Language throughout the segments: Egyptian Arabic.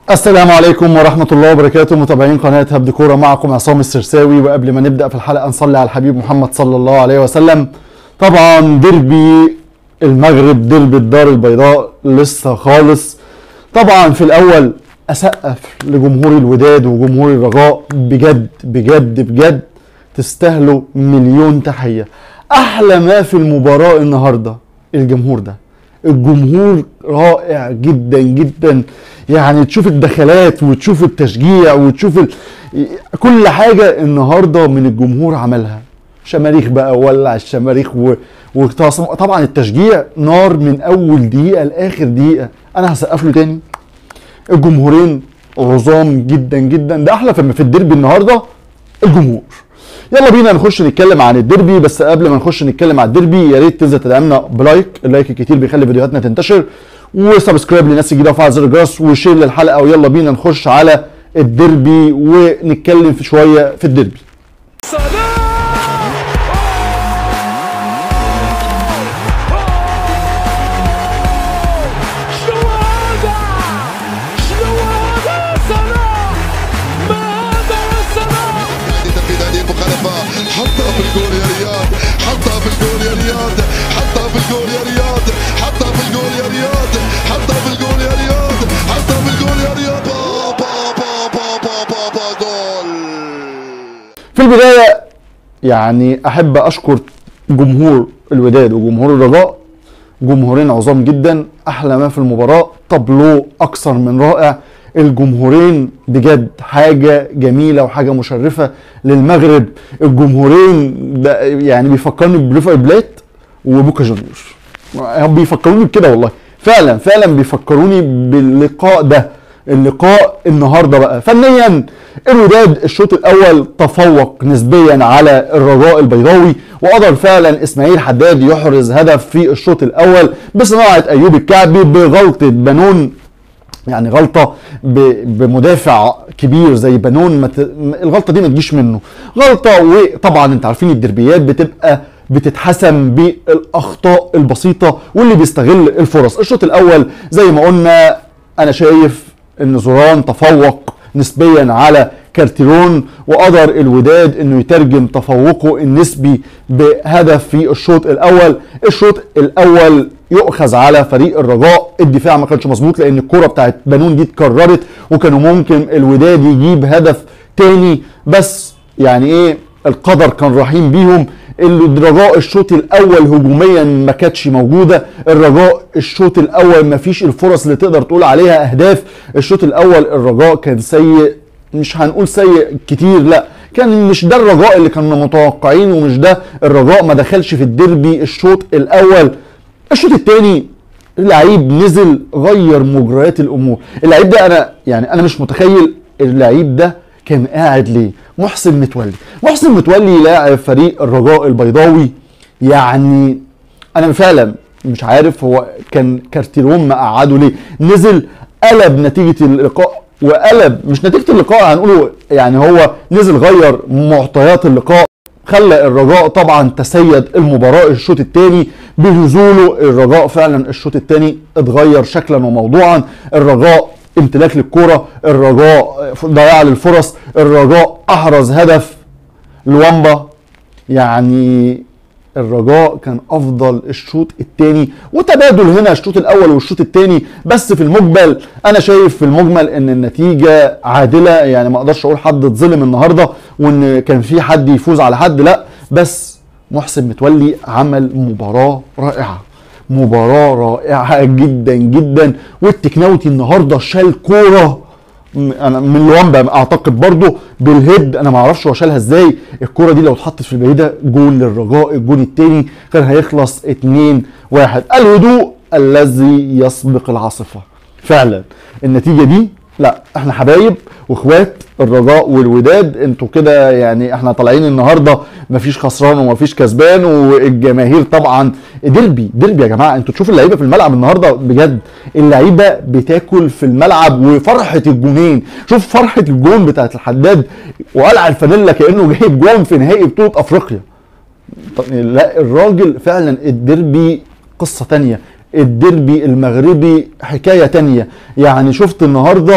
السلام عليكم ورحمة الله وبركاته متابعين قناة هبد كورة معكم عصام السرساوي وقبل ما نبدأ في الحلقة نصلي على الحبيب محمد صلى الله عليه وسلم طبعا ديربي المغرب ديربي الدار البيضاء لسه خالص طبعا في الأول أسقف لجمهور الوداد وجمهور الرجاء بجد بجد بجد تستاهلوا مليون تحية أحلى ما في المباراة النهاردة الجمهور ده الجمهور رائع جدا جدا يعني تشوف الدخلات وتشوف التشجيع وتشوف ال... كل حاجة النهاردة من الجمهور عملها شماريخ بقى ولع الشماريخ و... وتصم... طبعا التشجيع نار من اول دقيقة لاخر دقيقة انا هسقف له تاني الجمهورين عظام جدا جدا ده احلى في في الديربي النهارده الجمهور يلا بينا نخش نتكلم عن الديربي بس قبل ما نخش نتكلم عن الديربي يا ريت تنزل تدعمنا بلايك اللايك الكتير بيخلي فيديوهاتنا تنتشر وسبسكرايب لناس جديده وفعل زر الجرس وشير للحلقه ويلا بينا نخش على الديربي ونتكلم في شويه في الديربي شنو هذا؟ شنو هذا صلاح؟ ما هذا يا صلاح؟ تنفيذ هذه المخالفة حطها في الجول يا رياض حطها في الجول يا رياض حطها في الجول يا رياض حطها في الجول يا رياض حطها في الجول يا رياض حطها في الجول يا رياض با با با با با با با جول في البدايه يعني احب اشكر جمهور الوداد وجمهور الرجاء جمهورين عظام جدا احلى ما في المباراه طابلو اكثر من رائع الجمهورين بجد حاجه جميله وحاجه مشرفه للمغرب الجمهورين ده يعني بيفكرني بريفاي بلات وبوكا جونيور هم بيفكروني بكده والله فعلا فعلا بيفكروني باللقاء ده اللقاء النهارده بقى فنيا الوداد الشوط الاول تفوق نسبيا على الرجاء البيضاوي وقدر فعلا اسماعيل حداد يحرز هدف في الشوط الاول بصناعه ايوب الكعبي بغلطه بنون يعني غلطه ب- بمدافع كبير زي بنون ما ت... الغلطه دي ما تجيش منه غلطه وطبعا انت عارفين الدربيات بتبقى بتتحسم بالاخطاء البسيطه واللي بيستغل الفرص الشوط الاول زي ما قلنا انا شايف ان زوران تفوق نسبيا على كارتيرون وقدر الوداد انه يترجم تفوقه النسبي بهدف في الشوط الاول الشوط الاول يؤخذ على فريق الرجاء الدفاع ما كانش مظبوط لان الكره بتاعت بنون دي اتكررت وكانوا ممكن الوداد يجيب هدف تاني بس يعني ايه القدر كان رحيم بيهم الرجاء الشوط الاول هجوميا ما كانتش موجوده الرجاء الشوط الاول ما فيش الفرص اللي تقدر تقول عليها اهداف الشوط الاول الرجاء كان سيء مش هنقول سيء كتير لا كان مش ده الرجاء اللي كنا متوقعينه ومش ده الرجاء ما دخلش في الديربي الشوط الاول الشوط الثاني اللعيب نزل غير مجريات الامور اللعيب ده انا يعني انا مش متخيل اللعيب ده كان قاعد ليه محسن متولي محسن متولي لاعب فريق الرجاء البيضاوي يعني انا فعلا مش عارف هو كان كارتيرون مقعده ليه نزل قلب نتيجه اللقاء وقلب مش نتيجه اللقاء هنقوله يعني هو نزل غير معطيات اللقاء خلى الرجاء طبعا تسيد المباراه الشوط الثاني بنزوله الرجاء فعلا الشوط الثاني اتغير شكلا وموضوعا الرجاء امتلاك للكرة الرجاء ضياع للفرص الرجاء احرز هدف لوامبا يعني الرجاء كان افضل الشوط الثاني وتبادل هنا الشوط الاول والشوط الثاني بس في المجمل انا شايف في المجمل ان النتيجه عادله يعني ما اقدرش اقول حد اتظلم النهارده وان كان في حد يفوز على حد لا بس محسن متولي عمل مباراه رائعه مباراه رائعه جدا جدا والتكناوتي النهارده شال كوره م- انا من لوامبا اعتقد برضو بالهيد انا ما اعرفش هو شالها ازاي الكره دي لو اتحطت في البعيده جول للرجاء الجول الثاني كان هيخلص 2 1 الهدوء الذي يسبق العاصفه فعلا النتيجه دي لا احنا حبايب واخوات الرجاء والوداد انتوا كده يعني احنا طالعين النهارده مفيش خسران ومفيش كسبان والجماهير طبعا ديربي ديربي يا جماعه انتوا تشوفوا اللعيبه في الملعب النهارده بجد اللعيبه بتاكل في الملعب وفرحه الجونين شوف فرحه الجون بتاعت الحداد وقلع الفانيلا كانه جايب جون في نهائي بطوله افريقيا طب لا الراجل فعلا الديربي قصة تانية الديربي المغربي حكاية تانية يعني شفت النهاردة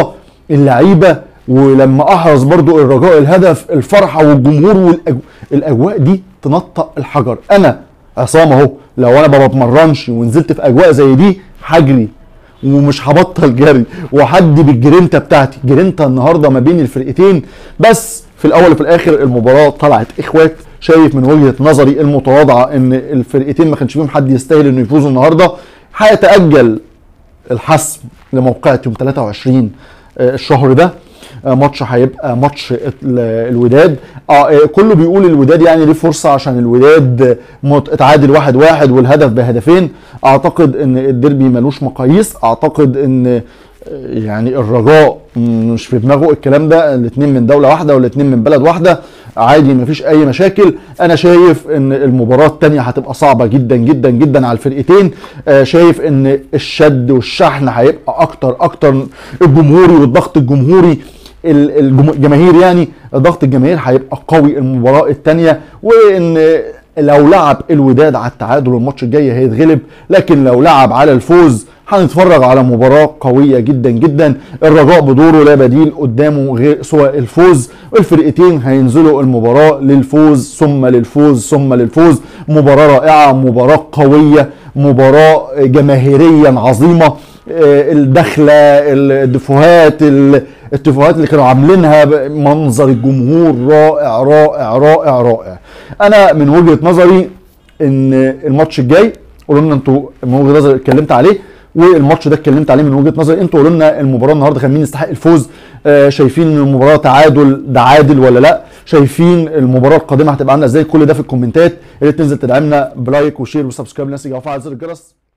اللعيبه ولما احرز برضو الرجاء الهدف الفرحه والجمهور والاجواء دي تنطق الحجر انا عصام اهو لو انا ما بتمرنش ونزلت في اجواء زي دي هجري ومش هبطل جري وحدي بالجرينتا بتاعتي جرينتا النهارده ما بين الفرقتين بس في الاول وفي الاخر المباراه طلعت اخوات شايف من وجهه نظري المتواضعه ان الفرقتين ما كانش فيهم حد يستاهل انه يفوزوا النهارده هيتاجل الحسم لموقعة يوم 23 آه، الشهر ده آه، ماتش هيبقى ماتش ال- الوداد اه آه، كله بيقول الوداد يعني ليه فرصه عشان الوداد مت- اتعادل واحد واحد والهدف بهدفين اعتقد ان الديربي ملوش مقاييس اعتقد ان آه، يعني الرجاء مش في دماغه الكلام ده الاثنين من دوله واحده والاثنين من بلد واحده عادي مفيش اي مشاكل انا شايف ان المباراه الثانيه هتبقى صعبه جدا جدا جدا على الفرقتين آه، شايف ان الشد والشحن هيبقى اكتر اكتر الجمهوري والضغط الجمهوري ال- الجم- الجماهير يعني ضغط الجماهير هيبقى قوي المباراه الثانيه وان لو لعب الوداد على التعادل الماتش الجاي هيتغلب لكن لو لعب على الفوز هنتفرج على مباراة قوية جدا جدا الرجاء بدوره لا بديل قدامه غير سوى الفوز والفرقتين هينزلوا المباراة للفوز ثم للفوز ثم للفوز مباراة رائعة مباراة قوية مباراة جماهيريا عظيمة آه، الدخلة الدفوهات ال- التفوهات اللي كانوا عاملينها ب- منظر الجمهور رائع رائع رائع رائع انا من وجهة نظري ان الماتش الجاي قولوا لنا انتوا من وجهة نظري اتكلمت عليه والماتش ده اتكلمت عليه من وجهة نظري انتوا قولوا لنا المباراة النهارده كان مين يستحق الفوز آه شايفين ان المباراة تعادل ده عادل ولا لا شايفين المباراة القادمة هتبقى عاملة ازاي كل ده في الكومنتات يا ريت تنزل تدعمنا بلايك وشير وسبسكرايب للناس اللي وفعل زر الجرس